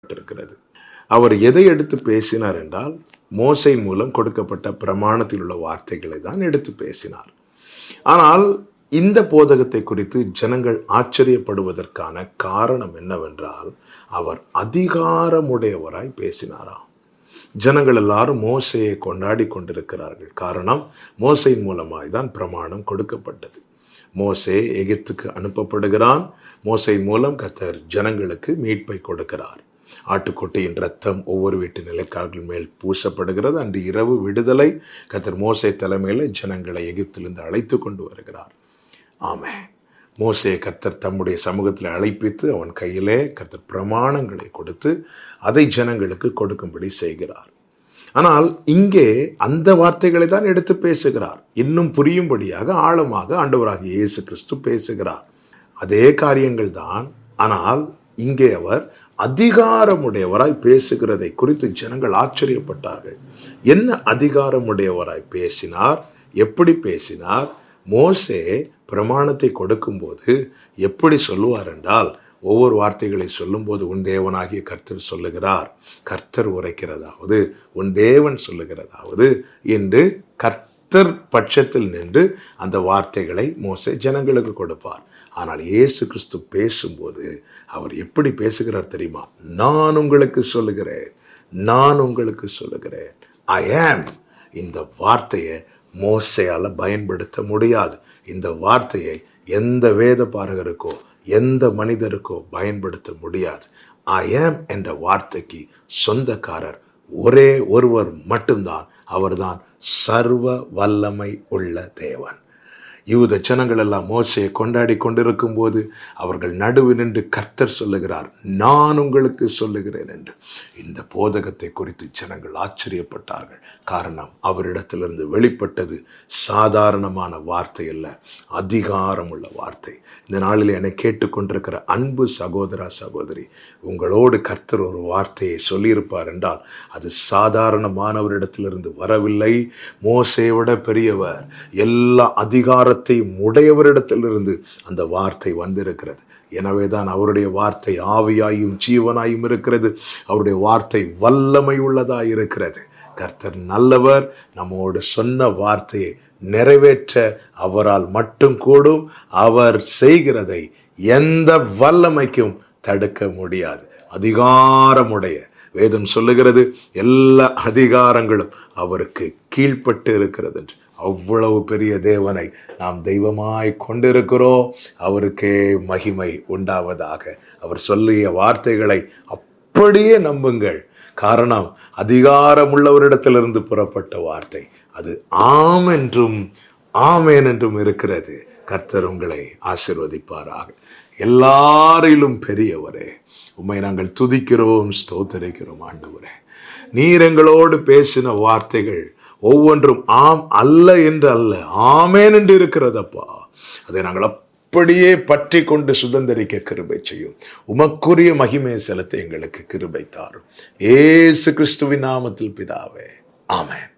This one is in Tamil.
இருக்கிறது அவர் எதை எடுத்து பேசினார் என்றால் மோசையின் மூலம் கொடுக்கப்பட்ட பிரமாணத்தில் உள்ள வார்த்தைகளை தான் எடுத்து பேசினார் ஆனால் இந்த போதகத்தை குறித்து ஜனங்கள் ஆச்சரியப்படுவதற்கான காரணம் என்னவென்றால் அவர் அதிகாரமுடையவராய் பேசினாராம் ஜனங்கள் எல்லாரும் மோசையை கொண்டாடி கொண்டிருக்கிறார்கள் காரணம் மோசையின் மூலமாய் தான் பிரமாணம் கொடுக்கப்பட்டது மோசே எகிப்துக்கு அனுப்பப்படுகிறான் மோசையின் மூலம் கத்தர் ஜனங்களுக்கு மீட்பை கொடுக்கிறார் ஆட்டுக்குட்டியின் ரத்தம் ஒவ்வொரு வீட்டு நிலைக்கால்கள் மேல் பூசப்படுகிறது அன்று இரவு விடுதலை கத்தர் மோசே தலைமையில் ஜனங்களை எகிப்திலிருந்து அழைத்து கொண்டு வருகிறார் ஆமே மோசே கர்த்தர் தம்முடைய சமூகத்தில் அழைப்பித்து அவன் கையிலே கர்த்தர் பிரமாணங்களை கொடுத்து அதை ஜனங்களுக்கு கொடுக்கும்படி செய்கிறார் ஆனால் இங்கே அந்த வார்த்தைகளை தான் எடுத்து பேசுகிறார் இன்னும் புரியும்படியாக ஆழமாக ஆண்டவராகிய இயேசு கிறிஸ்து பேசுகிறார் அதே காரியங்கள் தான் ஆனால் இங்கே அவர் அதிகாரமுடையவராய் பேசுகிறதை குறித்து ஜனங்கள் ஆச்சரியப்பட்டார்கள் என்ன அதிகாரமுடையவராய் பேசினார் எப்படி பேசினார் மோசே பிரமாணத்தை கொடுக்கும்போது எப்படி சொல்லுவார் என்றால் ஒவ்வொரு வார்த்தைகளை சொல்லும்போது உன் தேவனாகிய கர்த்தர் சொல்லுகிறார் கர்த்தர் உரைக்கிறதாவது உன் தேவன் சொல்லுகிறதாவது என்று கர்த்தர் பட்சத்தில் நின்று அந்த வார்த்தைகளை மோசே ஜனங்களுக்கு கொடுப்பார் ஆனால் இயேசு கிறிஸ்து பேசும்போது அவர் எப்படி பேசுகிறார் தெரியுமா நான் உங்களுக்கு சொல்லுகிறேன் நான் உங்களுக்கு சொல்லுகிறேன் ஐ ஆம் இந்த வார்த்தையை மோசையால் பயன்படுத்த முடியாது இந்த வார்த்தையை எந்த வேத பாரகருக்கோ எந்த மனிதருக்கோ பயன்படுத்த முடியாது ஐ ஆம் என்ற வார்த்தைக்கு சொந்தக்காரர் ஒரே ஒருவர் மட்டும்தான் அவர்தான் சர்வ வல்லமை உள்ள தேவன் யூத ஜனங்கள் எல்லாம் மோசையை கொண்டாடி கொண்டிருக்கும் போது அவர்கள் நடுவு நின்று கர்த்தர் சொல்லுகிறார் நான் உங்களுக்கு சொல்லுகிறேன் என்று இந்த போதகத்தை குறித்து ஜனங்கள் ஆச்சரியப்பட்டார்கள் காரணம் அவரிடத்திலிருந்து வெளிப்பட்டது சாதாரணமான வார்த்தை அல்ல அதிகாரம் உள்ள வார்த்தை இந்த நாளில் என்னை கேட்டுக்கொண்டிருக்கிற அன்பு சகோதரா சகோதரி உங்களோடு கர்த்தர் ஒரு வார்த்தையை சொல்லியிருப்பார் என்றால் அது சாதாரணமானவரிடத்திலிருந்து வரவில்லை மோசையை விட பெரியவர் எல்லா அதிகாரத்தையும் உடையவரிடத்திலிருந்து அந்த வார்த்தை வந்திருக்கிறது எனவேதான் அவருடைய வார்த்தை ஆவியாயும் ஜீவனாயும் இருக்கிறது அவருடைய வார்த்தை வல்லமை உள்ளதாய் இருக்கிறது கர்த்தர் நல்லவர் நம்மோடு சொன்ன வார்த்தையை நிறைவேற்ற அவரால் மட்டும் கூடும் அவர் செய்கிறதை எந்த வல்லமைக்கும் தடுக்க முடியாது அதிகாரமுடைய வேதம் சொல்லுகிறது எல்லா அதிகாரங்களும் அவருக்கு கீழ்ப்பட்டு இருக்கிறது என்று அவ்வளவு பெரிய தேவனை நாம் தெய்வமாய் கொண்டிருக்கிறோம் அவருக்கே மகிமை உண்டாவதாக அவர் சொல்லிய வார்த்தைகளை அப்படியே நம்புங்கள் காரணம் அதிகாரமுள்ளவரிடத்திலிருந்து புறப்பட்ட வார்த்தை அது ஆம் என்றும் ஆமேன் என்றும் இருக்கிறது கர்த்தர் உங்களை ஆசிர்வதிப்பாராக எல்லாரிலும் பெரியவரே உம்மை நாங்கள் துதிக்கிறோம் ஸ்தோத்தரிக்கிறோம் ஆண்டவரே நீர் எங்களோடு பேசின வார்த்தைகள் ஒவ்வொன்றும் ஆம் அல்ல என்று அல்ல ஆமேன் என்று இருக்கிறதப்பா அதை நாங்கள் அப்படியே பற்றி கொண்டு சுதந்திரிக்க கிருபை செய்யும் உமக்குரிய மகிமை செலுத்த எங்களுக்கு கிருபை தாரும் ஏசு கிறிஸ்துவின் நாமத்தில் பிதாவே ஆமென்